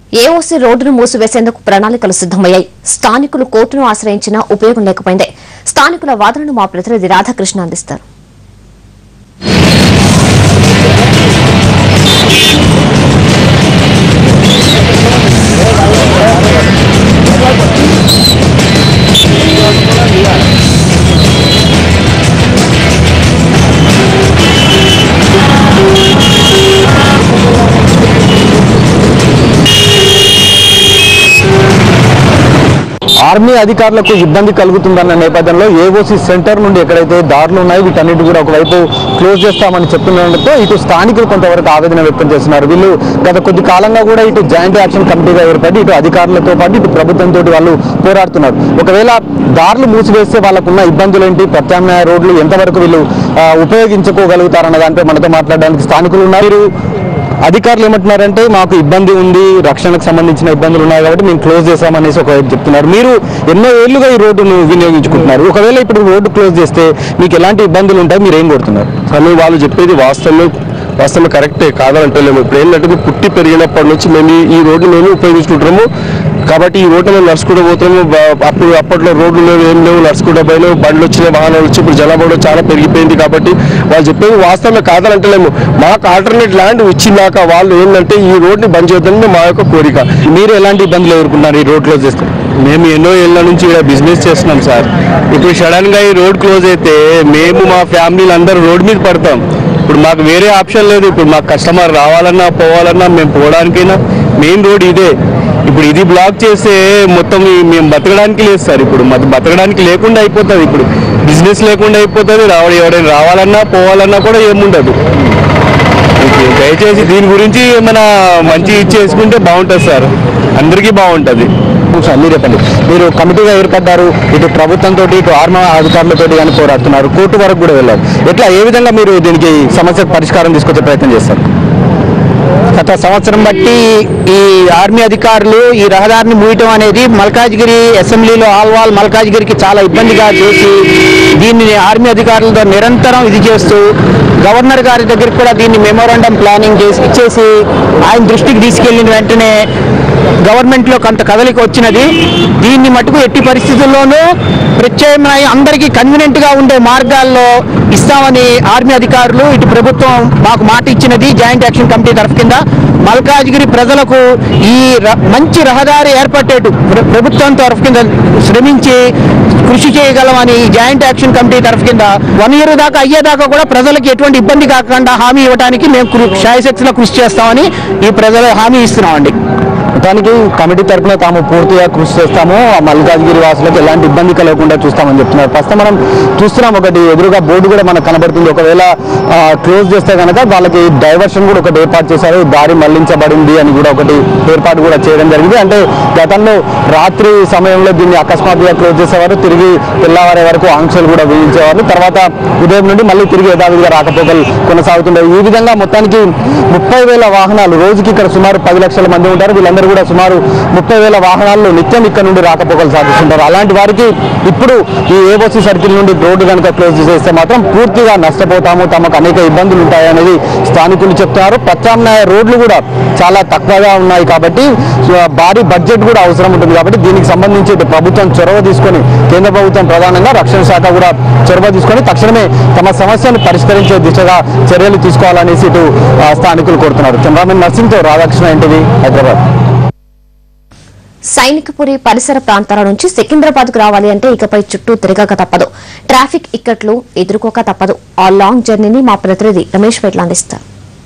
AOC రోడ్డును మూసివేసేందుకు ప్రణాళికలు సిద్దమయ్యాయి స్థానికులు కోర్టును ఆశ్రయించినా ఉపయోగం లేకపోయింది స్థానికుల వాదనను మా ప్రతినిధి రాధాకృష్ణ అందిస్తారు ఆర్మీ అధికారులకు ఇబ్బంది కలుగుతుందన్న నేపథ్యంలో ఏఓసీ సెంటర్ నుండి ఎక్కడైతే దారులు ఉన్నాయో వీటన్నిటి కూడా ఒకవైపు క్లోజ్ చేస్తామని చెప్తుండడంతో ఇటు స్థానికులు కొంతవరకు ఆవేదన వ్యక్తం చేస్తున్నారు వీళ్ళు గత కొద్ది కాలంగా కూడా ఇటు జాయింట్ యాక్షన్ కమిటీగా ఏర్పడి ఇటు అధికారులతో పాటు ఇటు ప్రభుత్వంతో వాళ్ళు పోరాడుతున్నారు ఒకవేళ దారులు మూసివేస్తే వాళ్ళకున్న ఇబ్బందులు ఏంటి ప్రత్యామ్నాయ రోడ్లు ఎంతవరకు వీళ్ళు ఆ, ఉపయోగించుకోగలుగుతారన్న దానిపై మనతో మాట్లాడడానికి స్థానికులు ఉన్నారు వీరు అధికారులు ఏమంటున్నారంటే మాకు ఇబ్బంది ఉంది రక్షణకు సంబంధించిన ఇబ్బందులు ఉన్నాయి కాబట్టి మేము క్లోజ్ చేసామనేసి ఒకవైపు చెప్తున్నారు మీరు ఎన్నో ఏళ్లుగా ఈ రోడ్డును వినియోగించుకుంటున్నారు ఒకవేళ ఇప్పుడు రోడ్డు క్లోజ్ చేస్తే మీకు ఎలాంటి ఇబ్బందులు ఉంటాయి మీరు ఏం కొడుతున్నారు కానీ వాళ్ళు చెప్పేది వాస్తవం వాస్తవం కరెక్టే కాదంటలేము ఇప్పుడు ఏంటంటే మేము పుట్టి పెరిగినప్పటి నుంచి మేము ఈ- ఈ రోడ్డు మేము ఉపయోగించుకుంటున్నాము కాబట్టి ఈ రోడ్డు మేము నడుచుకుంటూ పోతాము బ- అప్పుడు అప్పట్లో రోడ్లు లేవు ఏం లేవు నడుచుకుంటూ పోయినాము బండ్లు వచ్చినాయి వాహనాలు వచ్చి ఇప్పుడు జనాభా కూడా చాలా పెరిగిపోయింది కాబట్టి వాళ్ళు చెప్పేది వాస్తవమే కాదనంటలేము మాకు ఆల్టర్నేట్ ల్యాండ్ ఇచ్చినాక వాళ్ళు ఏంటంటే ఈ రోడ్ని బంద్ చేద్దామని మా యొక్క కోరిక మీరు ఎలాంటి ఇబ్బందులు ఎదుర్కొన్నారు ఈ రోడ్ క్లోజ్ చేస్తే మేము ఎన్నో ఏళ్ళ నుంచి ఇక్కడ బిజినెస్ చేస్తున్నాం సార్ ఇప్పుడు సడన్ గా ఈ రోడ్ క్లోజ్ అయితే మేము మా ఫ్యామిలీలు అందరూ రోడ్ మీద పడతాం ఇప్పుడు మాకు వేరే ఆప్షన్ లేదు ఇప్పుడు మాకు కస్టమర్ రావాలన్నా పోవాలన్నా మేము పోవడానికైనా మెయిన్ రోడ్ ఇదే ఇప్పుడు ఇది బ్లాక్ చేస్తే మొత్తం ఈ మేము బతకడానికి లేదు సార్ ఇప్పుడు మాకు బతకడానికి లేకుండా అయిపోతుంది ఇప్పుడు బిజినెస్ లేకుండా అయిపోతుంది రావడం ఎవరైనా రావాలన్నా పోవాలన్నా కూడా ఏముండదు దయచేసి దీని గురించి ఏమైనా మంచి చేసుకుంటే బాగుంటుంది సార్ అందరికీ బాగుంటుంది సార్ మీరు చెప్పండి మీరు కమిటీగా ఏర్పడ్డారు ఇటు ప్రభుత్వంతో ఇటు ఆర్మీ అధికారులతో కానీ పోరాడుతున్నారు కోర్టు వరకు కూడా వెళ్ళారు ఎట్లా ఏ విధంగా మీరు దీనికి సమస్యకు పరిష్కారం తీసుకొచ్చే ప్రయత్నం చేస్తారు గత సంవత్సరం బట్టి ఈ ఆర్మీ అధికారులు ఈ రహదారిని మూయటం అనేది మల్కాజ్గిరి అసెంబ్లీలో ఆల్వాల్ మల్కాజ్గిరికి చాలా ఇబ్బందిగా చేసి దీన్ని ఆర్మీ అధికారులతో నిరంతరం ఇది చేస్తూ గవర్నర్ గారి దగ్గరికి కూడా దీన్ని మెమోరాండం ప్లానింగ్ చేసి ఇచ్చేసి ఆయన దృష్టికి తీసుకెళ్లిన వెంటనే గవర్నమెంట్లో కొంత కదలిక వచ్చినది దీన్ని మటుకు ఎట్టి పరిస్థితుల్లోనూ ప్రత్యామ్నాయ అందరికీ కన్వీనియంట్ గా ఉండే మార్గాల్లో ఇస్తామని ఆర్మీ అధికారులు ఇటు ప్రభుత్వం మాకు మాట ఇచ్చినది జాయింట్ యాక్షన్ కమిటీ తరఫు కింద మల్కాజ్గిరి ప్రజలకు ఈ ర- మంచి రహదారి ఏర్పడేటు ప్ర- ప్రభుత్వం తరఫు కింద శ్రమించి కృషి చేయగలమని ఈ జాయింట్ యాక్షన్ కమిటీ తరఫు కింద వన్ ఇయర్ దాకా అయ్యేదాకా కూడా ప్రజలకు ఎటువంటి ఇబ్బంది కాకుండా హామీ ఇవ్వడానికి మేము కృ- శాయశక్తిలో కృషి చేస్తామని ఈ ప్రజలు హామీ ఇస్తున్నామండి మొత్తానికి కమిటీ తరఫున తాము పూర్తిగా కృషి చేస్తాము ఆ మల్కాజ్గిరి వాసులకు ఎలాంటి ఇబ్బంది కలగకుండా చూస్తామని చెప్తున్నారు ప్రస్తుతం మనం చూస్తున్నాం ఒకటి ఎదురుగా బోర్డు కూడా మనకు కనబడుతుంది ఒకవేళ క్లోజ్ చేస్తే కనుక వాళ్ళకి డైవర్షన్ కూడా ఒకటి ఏర్పాటు చేశారు దారి మళ్లించబడింది అని కూడా ఒకటి ఏర్పాటు కూడా చేయడం జరిగింది అంటే గతంలో రాత్రి సమయంలో దీన్ని అకస్మాత్తుగా క్లోజ్ చేసేవారు తిరిగి తెల్లవారే వరకు ఆంక్షలు కూడా విధించేవారు తర్వాత ఉదయం నుండి మళ్ళీ తిరిగి యథావిధిగా రాకపోకలు కొనసాగుతుంటాయి ఈ విధంగా మొత్తానికి ముప్పై వేల వాహనాలు రోజుకి ఇక్కడ సుమారు పది లక్షల మంది ఉంటారు వీళ్ళందరూ కూడా సుమారు ముప్పై వేల వాహనాల్లో నిత్యం ఇక్కడ నుండి రాకపోకలు సాధిస్తుంటారు అలాంటి వారికి ఇప్పుడు ఈ ఏబోసీ సర్కిల్ నుండి రోడ్డు కనుక క్లోజ్ చేస్తే మాత్రం పూర్తిగా నష్టపోతాము తమకు అనేక ఇబ్బందులు ఉంటాయనేది స్థానికులు చెప్తున్నారు ప్రత్యామ్నాయ రోడ్లు కూడా చాలా తక్కువగా ఉన్నాయి కాబట్టి సో, భారీ బడ్జెట్ కూడా అవసరం ఉంటుంది కాబట్టి దీనికి సంబంధించి ఇటు ప్రభుత్వం చొరవ తీసుకొని కేంద్ర ప్రభుత్వం ప్రధానంగా రక్షణ శాఖ కూడా చొరవ తీసుకొని తక్షణమే తమ సమస్యను పరిష్కరించే దిశగా చర్యలు తీసుకోవాలనేసి ఇటు ఆ, స్థానికులు కోరుతున్నారు కెమెరామెన్ నర్సింగ్తో రాధాకృష్ణ ఎన్టీవీ హైదరాబాద్ సైనికపురి పరిసర ప్రాంతాల నుంచి సికింద్రాబాద్ కు రావాలి అంటే ఇకపై చుట్టూ తిరగక తప్పదు ట్రాఫిక్ ఇక్కట్లు ఎదుర్కోక తప్పదు ఆ లాంగ్ జర్నీని మా ప్రతినిధి రమేష్ పెట్ల అందిస్తారు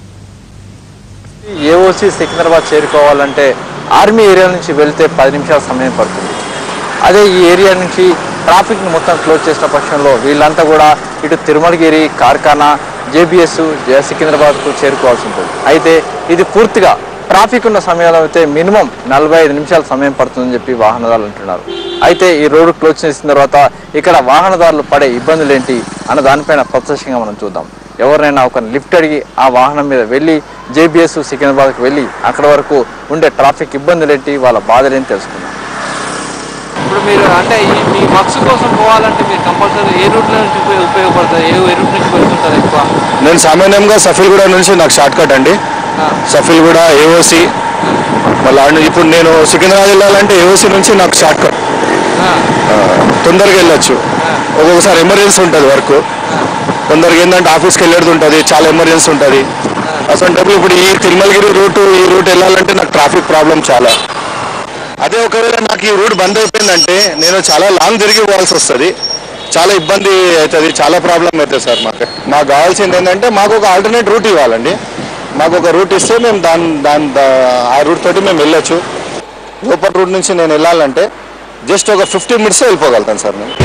ఏఓసి సికింద్రాబాద్ చేరుకోవాలంటే ఆర్మీ ఏరియా నుంచి వెళ్తే పది నిమిషాల సమయం పడుతుంది అదే ఈ ఏరియా నుంచి ట్రాఫిక్ని మొత్తం క్లోజ్ చేసిన పక్షంలో వీళ్ళంతా కూడా ఇటు తిరుమలగిరి కార్ఖానా జేబీఎస్ సికింద్రాబాద్కు చేరుకోవాల్సి ఉంటుంది అయితే ఇది పూర్తిగా ట్రాఫిక్ ఉన్న సమయంలో అయితే మినిమం నలభై ఐదు నిమిషాల సమయం పడుతుందని చెప్పి వాహనదారులు అంటున్నారు అయితే ఈ రోడ్డు క్లోజ్ చేసిన తర్వాత ఇక్కడ వాహనదారులు పడే ఇబ్బందులు ఏంటి అన్న దానిపైన ప్రత్యక్షంగా మనం చూద్దాం ఎవరినైనా ఒక లిఫ్ట్ అడిగి ఆ వాహనం మీద వెళ్ళి జేబీఎస్ సికింద్రాబాద్కి వెళ్ళి అక్కడ వరకు ఉండే ట్రాఫిక్ ఇబ్బందులు ఏంటి వాళ్ళ బాధలు ఏంటి తెలుసుకుందాం ఇప్పుడు మీరు అంటే ఈ మీ వర్క్స్ కోసం పోవాలంటే మీరు కంపల్సరీ ఏ రూట్లో నుంచి ఉపయోగ- ఉపయోగపడుతుంది ఏ ఏ రూట్ నుంచి వెళ్తుంటారు ఎక్కువ నేను సామాన్యంగా సఫిల్గూడ నుంచి నాకు షార్ట్ కట్ అండి ఆ. సఫిల్గూడ ఏఓసి మళ్ళీ ఆడ నుంచి- ఇప్పుడు నేను సికింద్రాబాద్ వెళ్ళాలంటే ఏఓసి నుంచి నాకు షార్ట్ కట్ తొందరగా వెళ్ళొచ్చు ఒక్కొక్కసారి ఎమర్జెన్సీ ఉంటుంది వర్క్ తొందరగా ఏంటంటే ఆఫీస్కి వెళ్ళేది ఉంటుంది చాలా ఎమర్జెన్సీ ఉంటుంది అసలు ఇప్పుడు ఈ తిరుమలగిరి రూట్ ఈ రూట్ వెళ్ళాలంటే నాకు ట్రాఫిక్ ప్రాబ్లం చాలా అదే ఒకవేళ నాకు ఈ రూట్ బంద్ అయిపోయిందంటే నేను చాలా లాంగ్ తిరిగి పోవాల్సి వస్తుంది చాలా ఇబ్బంది అవుతుంది చాలా ప్రాబ్లం అవుతుంది సార్ మాకు మాకు కావాల్సింది ఏంటంటే మాకు ఒక ఆల్టర్నేట్ రూట్ ఇవ్వాలండి మాకు ఒక రూట్ ఇస్తే మేము దాని దాని దా- ఆ రూట్ తోటి మేము వెళ్ళొచ్చు లోపల రూట్ నుంచి నేను వెళ్ళాలంటే జస్ట్ ఒక ఫిఫ్టీ మినిట్స్ వెళ్ళిపోగలుగుతాను సార్ నేను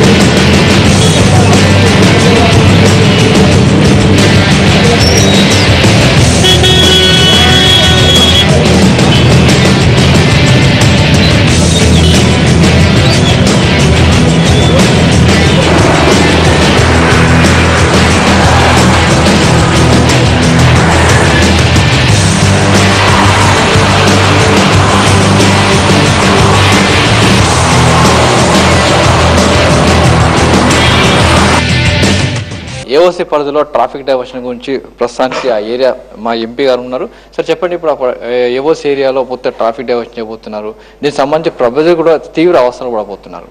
ఏఓసి పరిధిలో ట్రాఫిక్ డైవర్షన్ గురించి ప్రస్తుతానికి ఆ ఏరియా మా ఎంపీ గారు ఉన్నారు సార్ చెప్పండి ఇప్పుడు ఏఓసి ఏరియాలో పోతే ట్రాఫిక్ డైవర్షన్ చేయబోతున్నారు దీనికి సంబంధించి ప్రజలు కూడా తీవ్ర అవసరం పడబోతున్నారు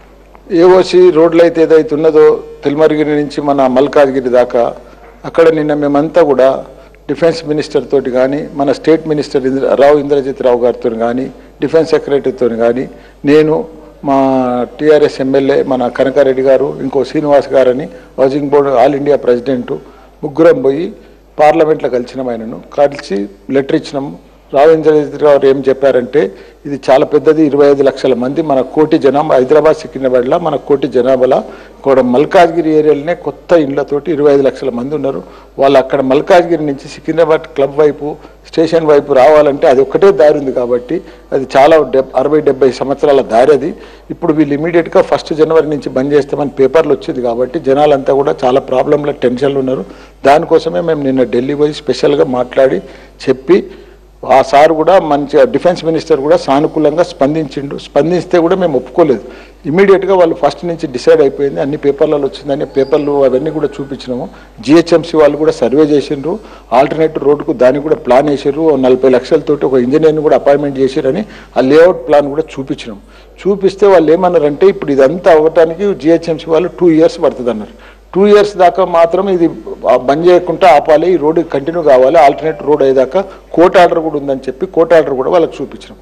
ఏఓసి రోడ్లు అయితే ఏదైతే ఉన్నదో తిల్మరిగిరి నుంచి మన మల్కాజ్గిరి దాకా అక్కడ నిన్న మేమంతా కూడా డిఫెన్స్ మినిస్టర్ తోటి కానీ మన స్టేట్ మినిస్టర్ ఇంద్ర రావు ఇంద్రజిత్ రావు గారితో కానీ డిఫెన్స్ సెక్రటరీతో కానీ నేను మా టీఆర్ఎస్ ఎమ్మెల్యే మన కనకారెడ్డి గారు ఇంకో శ్రీనివాస్ గారని housing board all India president ముగ్గురం పోయి పార్లమెంట్లో కలిసినాం ఆయనను కలిసి లెటర్ ఇచ్చినాము రావు ఇంద్రజిత్ గారు ఏం చెప్పారంటే ఇది చాలా పెద్దది ఇరవై ఐదు లక్షల మంది మన కోటి జనాభా హైదరాబాద్ సికింద్రాబాద్లో మన కోటి జనాభాలో కూడా మల్కాజ్గిరి ఏరియాలోనే కొత్త ఇండ్లతోటి ఇరవై ఐదు లక్షల మంది ఉన్నారు వాళ్ళు అక్కడ మల్కాజ్గిరి నుంచి సికింద్రాబాద్ క్లబ్ వైపు స్టేషన్ వైపు రావాలంటే అది ఒక్కటే దారి ఉంది కాబట్టి అది చాలా డెబ్ అరవై డెబ్బై సంవత్సరాల దారి అది ఇప్పుడు వీళ్ళు ఇమీడియట్గా ఫస్ట్ జనవరి నుంచి బంద్ చేస్తామని పేపర్లు వచ్చింది కాబట్టి జనాలంతా కూడా చాలా ప్రాబ్లంలో టెన్షన్లు ఉన్నారు దానికోసమే మేము నిన్న ఢిల్లీ పోయి స్పెషల్గా మాట్లాడి చెప్పి ఆ సార్ కూడా మంచిగా డిఫెన్స్ మినిస్టర్ కూడా సానుకూలంగా స్పందించిండు స్పందిస్తే కూడా మేము ఒప్పుకోలేదు ఇమీడియట్గా వాళ్ళు ఫస్ట్ నుంచి డిసైడ్ అయిపోయింది అన్ని పేపర్లలో వచ్చిందని పేపర్లు అవన్నీ కూడా చూపించినాము జిహెచ్ఎంసీ వాళ్ళు కూడా సర్వే చేసిండ్రు ఆల్టర్నేటివ్ రోడ్డుకు దానికి కూడా ప్లాన్ వేసారు నలభై లక్షలతోటి ఒక ఇంజనీర్ని కూడా అపాయింట్మెంట్ చేశారని ఆ లేఅవుట్ ప్లాన్ కూడా చూపించినాం చూపిస్తే వాళ్ళు ఏమన్నారంటే ఇప్పుడు ఇదంతా అవ్వటానికి జిహెచ్ఎంసీ వాళ్ళు టూ ఇయర్స్ పడుతుంది అన్నారు టూ ఇయర్స్ దాకా మాత్రం ఇది ఆ బంద్ చేయకుండా ఆపాలి ఈ రోడ్డు కంటిన్యూ కావాలి ఆల్టర్నేట్ రోడ్ అయ్యేదాకా కోర్ట్ ఆర్డర్ కూడా ఉందని చెప్పి కోర్ట్ ఆర్డర్ కూడా వాళ్ళకి చూపించినాం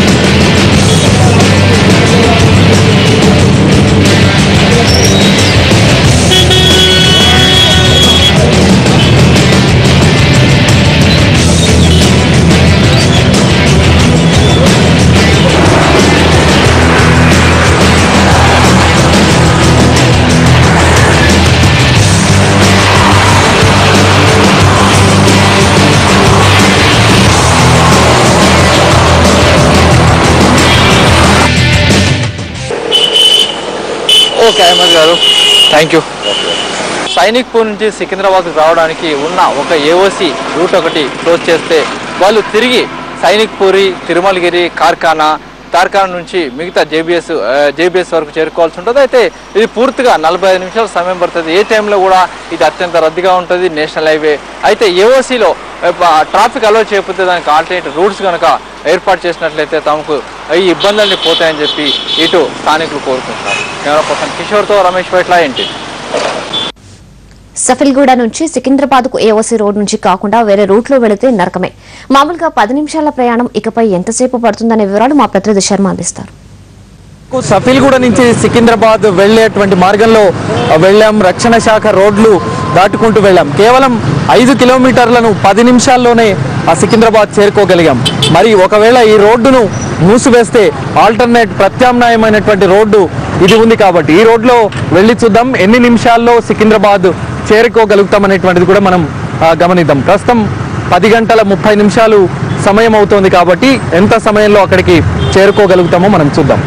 ఓకే అహ్మద్ గారు థ్యాంక్ యూ సైనిక్పూర్ నుంచి సికింద్రాబాద్కు రావడానికి ఉన్న ఒక ఏఓసి రూట్ ఒకటి క్లోజ్ చేస్తే వాళ్ళు తిరిగి సైనిక్పూరి తిరుమలగిరి కార్ఖానా కార్ఖానా నుంచి మిగతా జేబీఎస్ జేబీఎస్ వరకు చేరుకోవాల్సి ఉంటుంది అయితే ఇది పూర్తిగా నలభై ఐదు నిమిషాల సమయం పడుతుంది ఏ టైంలో కూడా ఇది అత్యంత రద్దీగా ఉంటుంది నేషనల్ హైవే అయితే ఏఓసీలో ట్రాఫిక్ అలో చేయకపోతే దానికి ఆల్టర్నేట్ రూట్స్ కనుక ఏర్పాటు చేసినట్లయితే తమకు ఈ ఇబ్బందులన్నీ పోతాయని చెప్పి ఇటు స్థానికులు కోరుకుంటున్నారు కెమెరా పర్సన్ కిషోర్తో రమేష్ పట్ల ఏంటి సఫిల్గూడ నుంచి సికింద్రాబాద్ కు ఏఓసీ రోడ్ నుంచి కాకుండా వేరే రూట్ లో వెళితే నరకమే మామూలుగా పది నిమిషాల ప్రయాణం ఇకపై ఎంతసేపు పడుతుందనే వివరాలు మా ప్రతినిధి శర్మ అందిస్తారు సఫీల్గూడ నుంచి సికింద్రాబాద్ వెళ్ళేటువంటి మార్గంలో వెళ్ళాం రక్షణ శాఖ రోడ్లు దాటుకుంటూ వెళ్ళాం కేవలం ఐదు కిలోమీటర్లను పది నిమిషాల్లోనే ఆ సికింద్రాబాద్ చేరుకోగలిగాం మరి ఒకవేళ ఈ రోడ్డును మూసివేస్తే ఆల్టర్నేట్ ప్రత్యామ్నాయమైనటువంటి రోడ్డు ఇది ఉంది కాబట్టి ఈ రోడ్లో వెళ్ళి చూద్దాం ఎన్ని నిమిషాల్లో సికింద్రాబాద్ చేరుకోగలుగుతాం అనేటువంటిది కూడా మనం ఆ, గమనిద్దాం ప్రస్తుతం పది గంటల ముప్పై నిమిషాలు సమయం అవుతోంది కాబట్టి ఎంత సమయంలో అక్కడికి చేరుకోగలుగుతామో మనం చూద్దాం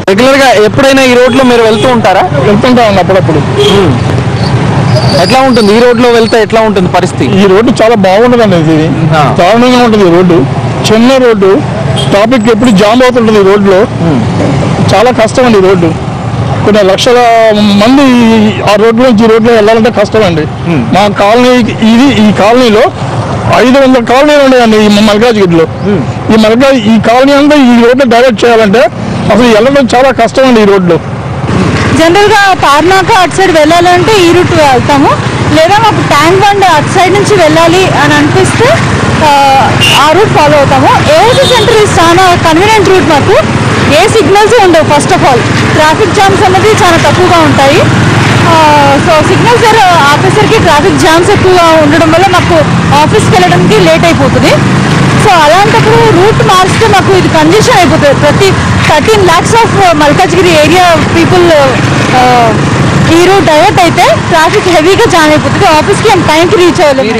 రెగ్యులర్ గా ఎప్పుడైనా ఈ రోడ్ లో మీరు వెళ్తూ ఉంటారా వెళ్తుంటాం అప్పుడప్పుడు ఎట్లా ఉంటుంది ఈ రోడ్ లో వెళ్తే ఎట్లా ఉంటుంది పరిస్థితి ఈ రోడ్డు చాలా బాగుంటుందండి ఇది దారుణంగా ఉంటుంది ఈ రోడ్డు చిన్న రోడ్డు ట్రాఫిక్ ఎప్పుడు జామ్ అవుతుంటుంది ఈ రోడ్లో చాలా కష్టం అండి ఈ రోడ్డు కొన్ని లక్షల మంది ఈ- ఆ రోడ్డు నుంచి ఈ రోడ్లో వెళ్ళాలంటే కష్టం అండి మా కాలనీ ఇది ఈ కాలనీలో ఐదు వందల కాలనీలు ఉన్నాయండి ఈ మల్కాజ్గిరిలో ఈ మల్కా ఈ కాలనీ అంతా ఈ రోడ్లో డైవర్ట్ చేయాలంటే అసలు వెళ్ళడం చాలా కష్టం అండి ఈ రోడ్లో జనరల్ గా తార్నాక అటు సైడ్ వెళ్ళాలంటే ఈ రూట్ వెళ్తాము లేదా మాకు ట్యాంక్ బండ్ అటు సైడ్ నుంచి వెళ్ళాలి అని అనిపిస్తే ఆ, ఆ రూట్ ఫాలో అవుతాము ఏఓసి సెంటర్ ఇస్ చాలా కన్వీనియంట్ రూట్ మాకు ఏ సిగ్నల్స్ ఉండవు first of all traffic jams అనేది చాలా తక్కువగా ఉంటాయి సో సిగ్నల్స్ ఆఫీసర్కి ట్రాఫిక్ జామ్స్ ఎక్కువగా ఉండడం వల్ల మాకు ఆఫీస్కి వెళ్ళడానికి లేట్ అయిపోతుంది సో అలాంటప్పుడు రూట్ మార్చితే మాకు ఇది కంజెషన్ అయిపోతుంది ప్రతి thirteen lakhs of Malkajgiri area people ఈ రూట్ డైవర్ట్ అయితే ట్రాఫిక్ హెవీగా జామ్ అయిపోతుంది ఆఫీస్కి మేము టైంకి రీచ్ అవ్వలేదు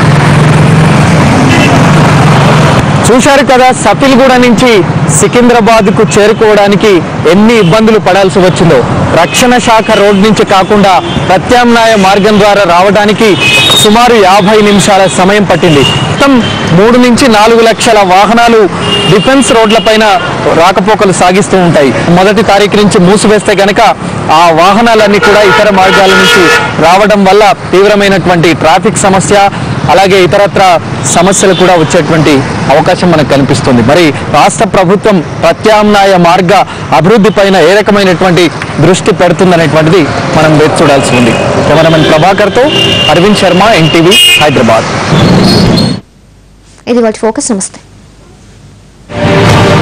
చూశారు కదా సఫిల్గూడ నుంచి సికింద్రాబాద్ కు చేరుకోవడానికి ఎన్ని ఇబ్బందులు పడాల్సి వచ్చిందో రక్షణ శాఖ రోడ్ నుంచి కాకుండా ప్రత్యామ్నాయ మార్గం ద్వారా రావడానికి సుమారు యాభై నిమిషాల సమయం పట్టింది మొత్తం మూడు నుంచి నాలుగు లక్షల వాహనాలు డిఫెన్స్ రోడ్లపైన రాకపోకలు సాగిస్తూ ఉంటాయి మొదటి తారీఖు నుంచి మూసివేస్తే గనక ఆ వాహనాలన్నీ కూడా ఇతర మార్గాల నుంచి రావడం వల్ల తీవ్రమైనటువంటి ట్రాఫిక్ సమస్య అలాగే ఇతరత్ర సమస్యలు కూడా వచ్చేటువంటి అవకాశం మనకు కనిపిస్తుంది మరి రాష్ట్ర ప్రభుత్వం ప్రత్యామ్నాయ మార్గ అభివృద్ధి పైన ఏ రకమైనటువంటి దృష్టి పెడుతుందనేటువంటిది మనం వేచి చూడాల్సి ఉంది కెమెరామెన్ ప్రభాకర్తో అరవింద్ శర్మ ఎన్టీవీ హైదరాబాద్ ఇది వాటి ఫోకస్ నమస్తే